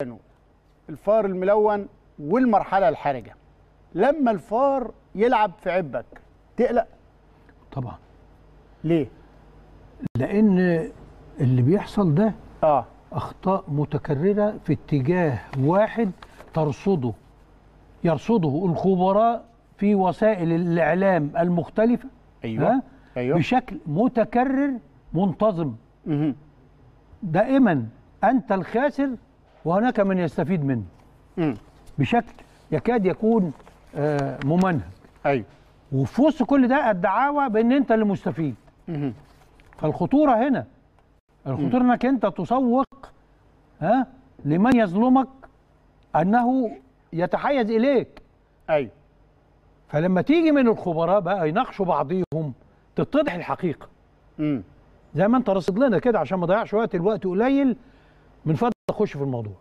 الفار الملون والمرحله الحرجه لما الفار يلعب في عبك تقلق طبعا ليه لان اللي بيحصل ده اه اخطاء متكرره في اتجاه واحد ترصده يرصده الخبراء في وسائل الاعلام المختلفه ايوه ها؟ ايوه بشكل متكرر منتظم مهم. دائما انت الخاسر وهناك من يستفيد منه مم. بشكل يكاد يكون آه، ممنهج ايوه وفي وسط كل ده الدعاوى بان انت اللي مستفيد مهم. فالخطوره هنا الخطوره انك انت تسوق ها لمن يظلمك انه يتحيز اليك ايوه فلما تيجي من الخبراء بقى يناقشوا بعضيهم تتضح الحقيقه مم. زي ما انت رصد لنا كده عشان ما اضيعش وقت الوقت قليل من فضلك خش في الموضوع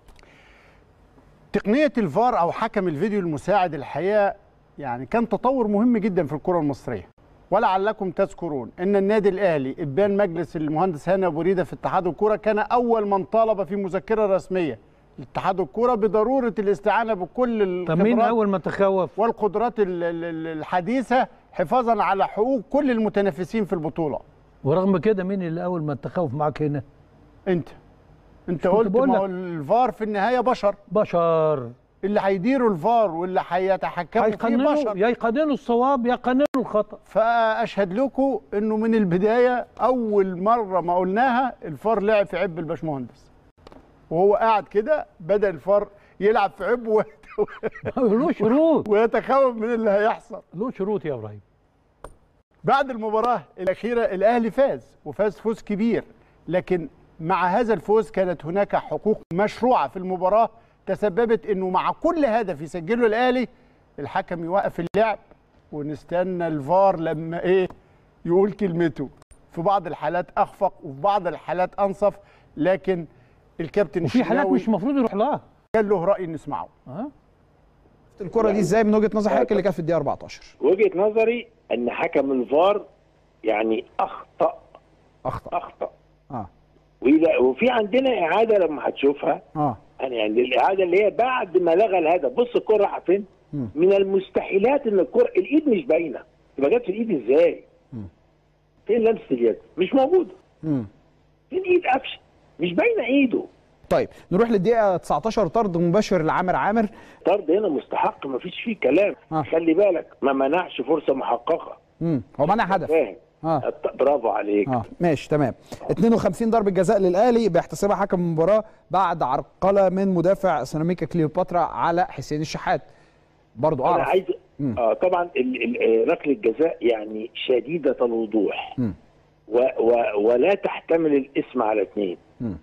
تقنيه الفار او حكم الفيديو المساعد الحقيقه يعني كان تطور مهم جدا في الكره المصريه ولعلكم تذكرون ان النادي الاهلي ابان مجلس المهندس هاني ابو ريده في اتحاد الكوره كان اول من طالب في مذكره رسميه لاتحاد الكوره بضروره الاستعانه بكل طب مين الخبرات اول ما تخوف والقدرات ال- ال- ال- الحديثه حفاظا على حقوق كل المتنافسين في البطوله ورغم كده مين اللي اول ما التخوف معاك هنا انت انت كنت قلت بقول ما لك. هو الفار في النهايه بشر بشر اللي هيديروا الفار واللي هيتحكموا فيه هيقننوا بشر يا يقننوا الصواب يا يقننوا الخطا فاشهد لكم انه من البدايه اول مره ما قلناها الفار لعب في عب الباشمهندس وهو قاعد كده بدا الفار يلعب في عب ويت- له شروط ويتخوف من اللي هيحصل له شروط يا ابراهيم بعد المباراه الاخيره الاهلي فاز وفاز فوز كبير لكن مع هذا الفوز كانت هناك حقوق مشروعه في المباراه تسببت انه مع كل هدف يسجله الاهلي الحكم يوقف اللعب ونستنى الفار لما ايه يقول كلمته في بعض الحالات اخفق وفي بعض الحالات انصف لكن الكابتن وفي حالات الشناوي مش المفروض يروح لها كان له راي نسمعه ها الكره دي ازاي من وجهه نظر حضرتك اللي كانت في الدقيقه 14 وجهه نظري ان حكم الفار يعني اخطا اخطا اخطا اه وإذا وفي عندنا اعاده لما هتشوفها اه يعني عند الاعاده اللي هي بعد ما لغى الهدف بص الكره رايحه فين؟ مم. من المستحيلات ان الكره الايد مش باينه تبقى جت في الايد ازاي؟ فين لمسه اليد؟ مش موجوده امم فين ايد قفشه؟ مش باينه ايده طيب نروح للدقيقه 19 طرد مباشر لعامر عامر طرد هنا مستحق ما فيش فيه كلام آه. خلي بالك ما منعش فرصه محققه امم هو منع هدف فاهم اه الط- برافو عليك اه ماشي تمام 52 ضربه جزاء للاهلي بيحتسبها حكم المباراه بعد عرقله من مدافع سيراميكا كليوباترا على حسين الشحات برضو انا اعرف عايز مم. اه طبعا ال- ال- آه، ركله الجزاء يعني شديده الوضوح مم. و و ولا تحتمل الاسم على اثنين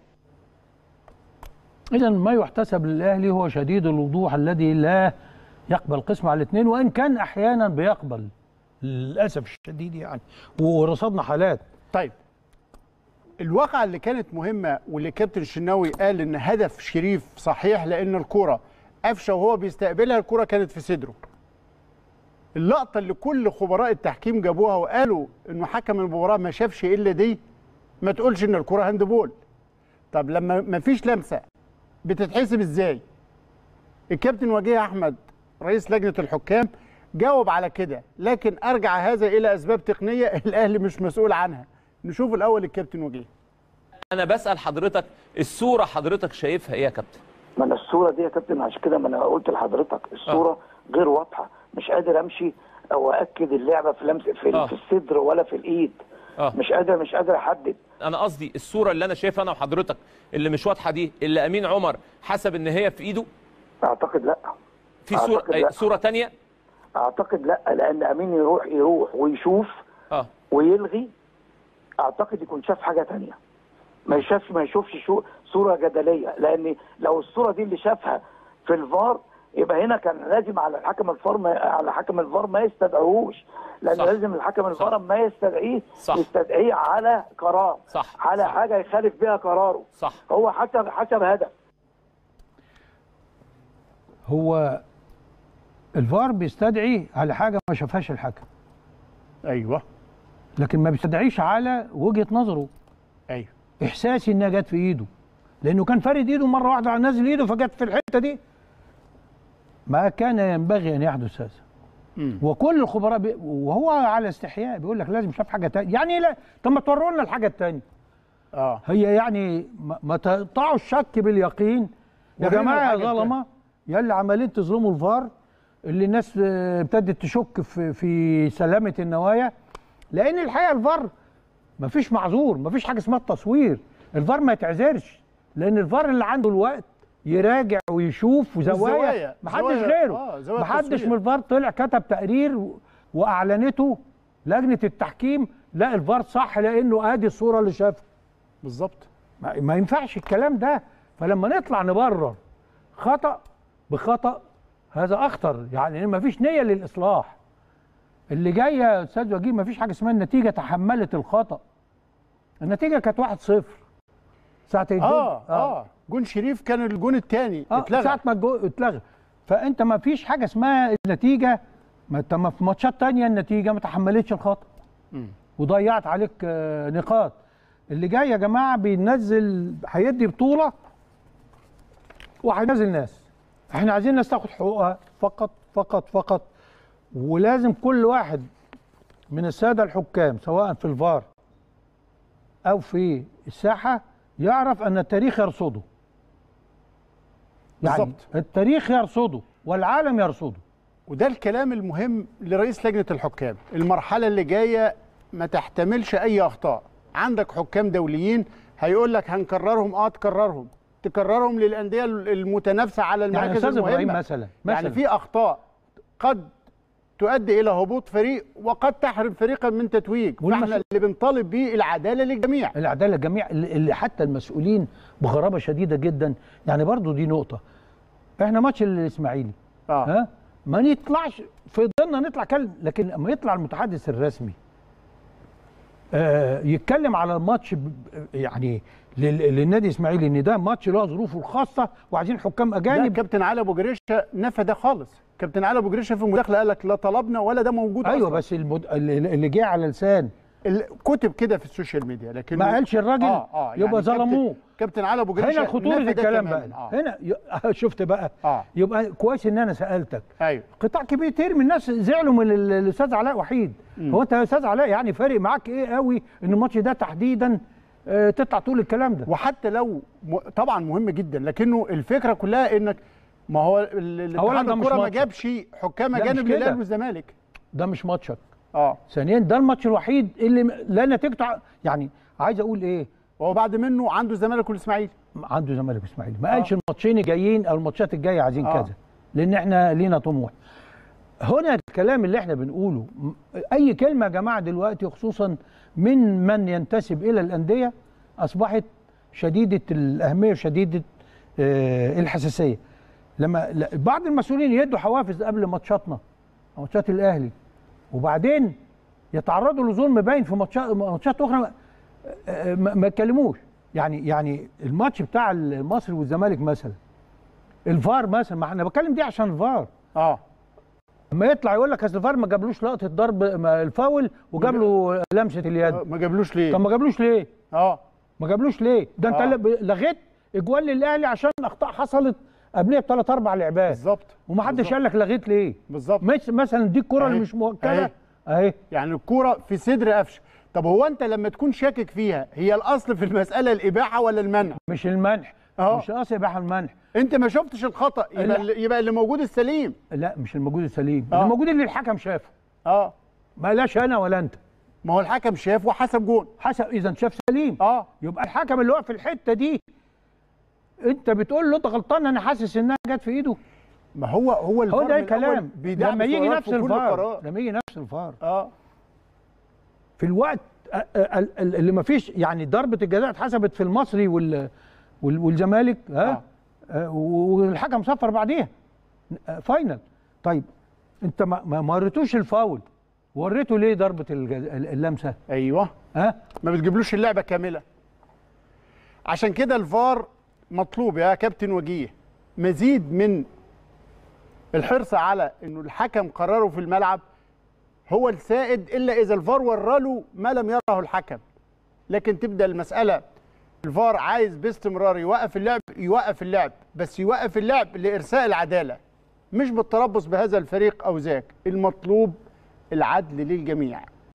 اذا ما يحتسب للاهلي هو شديد الوضوح الذي لا يقبل قسم على الاثنين وان كان احيانا بيقبل للاسف الشديد يعني ورصدنا حالات طيب الواقعة اللي كانت مهمة واللي كابتن الشناوي قال ان هدف شريف صحيح لان الكرة قفشه وهو بيستقبلها الكرة كانت في صدره اللقطة اللي كل خبراء التحكيم جابوها وقالوا انه حكم المباراة ما شافش الا دي ما تقولش ان الكرة هاندبول طب لما ما فيش لمسة بتتحسب ازاي الكابتن وجيه احمد رئيس لجنة الحكام جاوب على كده لكن ارجع هذا الى اسباب تقنية الاهلي مش مسؤول عنها نشوف الاول الكابتن وجيه انا بسال حضرتك الصوره حضرتك شايفها ايه يا كابتن ما انا الصوره دي يا كابتن عشان كده ما انا قلت لحضرتك الصوره آه. غير واضحه مش قادر امشي او ااكد اللعبه في لمس في, آه. آه. في الصدر ولا في الايد اه مش قادر مش قادر احدد انا قصدي الصوره اللي انا شايفها انا وحضرتك اللي مش واضحه دي اللي امين عمر حسب ان هي في ايده اعتقد لا في صوره أعتقد أي لا. صوره تانية اعتقد لا لان امين يروح يروح ويشوف اه ويلغي اعتقد يكون شاف حاجه تانية ما يشافش ما يشوفش شو صوره جدليه لان لو الصوره دي اللي شافها في الفار يبقى هنا كان لازم على الحكم الفار ما على حكم الفار ما يستدعوهوش لان صح. لازم الحكم الفار صح. ما يستدعيه صح. يستدعيه على قرار صح. على صح. حاجه يخالف بها قراره صح هو حسب حسب هدف هو الفار بيستدعي على حاجه ما شافهاش الحكم ايوه لكن ما بيستدعيش على وجهه نظره ايوه احساسي انها جت في ايده لانه كان فارد ايده مره واحده على نازل ايده فجت في الحته دي ما كان ينبغي ان يحدث هذا مم. وكل الخبراء بي... وهو على استحياء بيقول لك لازم شاف حاجه تانية يعني لا طب ما توروا لنا الحاجه التانية اه هي يعني ما, ما تقطعوا الشك باليقين يا ورينا جماعه يا الحاجة ظلمه يا اللي عمالين تظلموا الفار اللي الناس آه، ابتدت تشك في في سلامه النوايا لان الحقيقه الفار ما فيش معذور ما فيش حاجه اسمها التصوير الفار ما يتعذرش لان الفار اللي عنده الوقت يراجع ويشوف والزوايا. وزوايا محدش زوايا- غيره آه، زوايا محدش التصوير. من الفار طلع كتب تقرير و- واعلنته لجنه التحكيم لا الفار صح لانه ادي الصوره اللي شافها بالظبط ما, ما ينفعش الكلام ده فلما نطلع نبرر خطا بخطا هذا اخطر يعني ما فيش نيه للاصلاح اللي جاي يا استاذ وجيه ما فيش حاجه اسمها النتيجه تحملت الخطا النتيجه كانت 1-0 ساعه الجون اه اه جون شريف كان الجون الثاني اه اتلغى ساعه ما الجو اتلغى فانت ما فيش حاجه اسمها النتيجه ما انت ما في ماتشات تانية النتيجه ما تحملتش الخطا مم. وضيعت عليك آه، نقاط اللي جاي يا جماعه بينزل هيدي بطوله وهينزل ناس احنا عايزين الناس تاخد حقوقها فقط فقط فقط ولازم كل واحد من الساده الحكام سواء في الفار او في الساحه يعرف ان التاريخ يرصده يعني بالظبط. التاريخ يرصده والعالم يرصده وده الكلام المهم لرئيس لجنه الحكام المرحله اللي جايه ما تحتملش اي اخطاء عندك حكام دوليين هيقول لك هنكررهم اه تكررهم تكررهم للانديه المتنافسه على يعني المراكز استاذ ابراهيم المهمه مثلا يعني مثلا في اخطاء قد تؤدي الى هبوط فريق وقد تحرم فريقا من تتويج والمس- فاحنا اللي بنطالب بيه العداله للجميع العداله الجميع اللي اللي حتى المسؤولين بغرابه شديده جدا يعني برضو دي نقطه احنا ماتش الاسماعيلي اه ها ما نطلعش في ضمننا نطلع كلم لكن لما يطلع المتحدث الرسمي آه يتكلم على الماتش ب- ب- يعني لل- للنادي الاسماعيلي ان ده ماتش له ظروفه الخاصه وعايزين حكام لا اجانب كابتن علي ابو جريشه نفى ده خالص كابتن علي ابو جريشه في المداخله قال لك لا طلبنا ولا ده موجود ايوه أصلاً. بس المد... اللي اللي جه على لسان ال- كتب كده في السوشيال ميديا لكن ما قالش الراجل اه اه يبقى كابتن- ظلموه كابتن علي ابو جريشه هنا خطوره نفى ده الكلام بقى تماماً. اه هنا ي... شفت بقى اه يبقى كويس ان انا سالتك ايوه قطاع كبير كتير من الناس زعلوا من ال- الاستاذ علاء وحيد هو انت يا استاذ علاء يعني فارق معاك ايه قوي ان الماتش ده تحديدا آه، تطلع تقول الكلام ده وحتى لو م... طبعا مهم جدا لكنه الفكره كلها انك ما هو ال- ال- أولاً الاتحاد ده مش الكوره ما ماتش. جابش حكام لا، مش اجانب كده. للاهلي والزمالك ده مش ماتشك اه ثانيا ده الماتش الوحيد اللي م- لا نتيجته ع- يعني عايز اقول ايه وهو بعد منه عنده الزمالك والاسماعيلي عنده زمالك واسماعيلي ما قالش الماتشين الجايين او الماتشات الجايه عايزين آه. كذا لان احنا لينا طموح هنا الكلام اللي احنا بنقوله م- اي كلمه يا جماعه دلوقتي خصوصا من من ينتسب الى الانديه اصبحت شديده الاهميه وشديده آه، الحساسيه لما لا- بعض المسؤولين يدوا حوافز قبل ماتشاتنا ماتشات الاهلي وبعدين يتعرضوا لظلم باين في ماتشات ماتشات اخرى ما- آه، ما ما يتكلموش يعني يعني الماتش بتاع المصري والزمالك مثلا الفار مثلا ما انا بتكلم دي عشان الفار اه اما يطلع يقول لك اصل الفار ما جابلوش لقطه ضرب ما الفاول وجاب له لمسه اليد آه، ما جابلوش ليه طب ما جابلوش ليه؟ اه ما جابلوش ليه؟ ده انت آه. ل- لغيت اجوال للاهلي عشان اخطاء حصلت قبليه بثلاث اربع لعبات بالظبط ومحدش بالظبط. قال لك لغيت ليه؟ بالظبط مش مثلا دي الكره اللي أهي. مش موكله أهي. اهي يعني الكوره في صدر قفشه طب هو انت لما تكون شاكك فيها هي الاصل في المساله الاباحه ولا المنع مش المنح آه. مش قصدي اباحه المنح انت ما شفتش الخطا يبقى لا. اللي يبقى اللي موجود السليم لا مش الموجود السليم آه. الموجود اللي الحكم شافه اه ما لاش انا ولا انت ما هو الحكم شاف وحسب جون حسب اذا شاف سليم اه يبقى الحكم اللي واقف في الحته دي انت بتقول له انت غلطان انا حاسس انها جت في ايده ما هو هو هو الفار ده من الأول الكلام بيدعم لما يجي القرارات نفس في كل الفار قرار. لما يجي نفس الفار اه في الوقت أ- أ- ال- ال- اللي ما فيش يعني ضربه الجزاء اتحسبت في المصري وال وال- والزمالك ها آه. والحكم صفر بعديها آه، فاينل طيب انت ما ما ما وريتوش الفاول وريته ليه ضربه الجز- ال- اللمسه ايوه ها ما بتجيبلوش اللعبه كامله عشان كده الفار مطلوب يا كابتن وجيه مزيد من الحرص على انه الحكم قراره في الملعب هو السائد الا اذا الفار وراله ما لم يره الحكم لكن تبدا المساله الفار عايز باستمرار يوقف اللعب يوقف اللعب بس يوقف اللعب لارساء العداله مش بالتربص بهذا الفريق او ذاك المطلوب العدل للجميع